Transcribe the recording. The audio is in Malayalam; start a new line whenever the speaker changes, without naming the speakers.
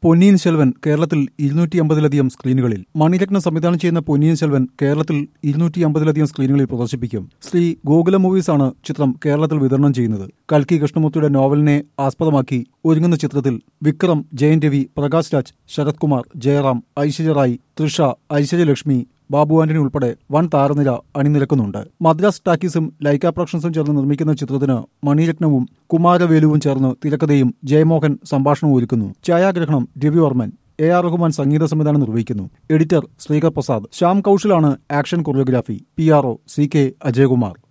പൊന്നിയിൻ സെൽവൻ കേരളത്തിൽ ഇരുന്നൂറ്റി അമ്പതിലധികം സ്ക്രീനുകളിൽ മണിരത്നം സംവിധാനം ചെയ്യുന്ന പൊന്നിയിൻ സെൽവൻ കേരളത്തിൽ ഇരുന്നൂറ്റി അമ്പതിലധികം സ്ക്രീനുകളിൽ പ്രദർശിപ്പിക്കും ശ്രീ ഗോകുല മൂവീസാണ് ചിത്രം കേരളത്തിൽ വിതരണം ചെയ്യുന്നത് കൽക്കി കൃഷ്ണമൂർത്തിയുടെ നോവലിനെ ആസ്പദമാക്കി ഒരുങ്ങുന്ന ചിത്രത്തിൽ വിക്രം ജയൻ രവി പ്രകാശ് രാജ് ശരത് കുമാർ ജയറാം ഐശ്വര്യ റായ് തൃഷ ഐശ്വര്യലക്ഷ്മി ബാബു ആന്റണി ഉൾപ്പെടെ വൻ താരനിര അണിനിരക്കുന്നുണ്ട് മദ്രാസ് ടാക്കീസും ലൈക്ക പ്രൊഡക്ഷൻസും ചേർന്ന് നിർമ്മിക്കുന്ന ചിത്രത്തിന് മണിരത്നവും കുമാരവേലുവും ചേർന്ന് തിരക്കഥയും ജയമോഹൻ സംഭാഷണവും ഒരുക്കുന്നു ഛായാഗ്രഹണം രവിവർമ്മൻ എ ആർ റഹ്മാൻ സംഗീത സംവിധാനം നിർവഹിക്കുന്നു എഡിറ്റർ ശ്രീകർ പ്രസാദ് ശ്യാം കൌശലാണ് action choreography P R O C K Ajayakumar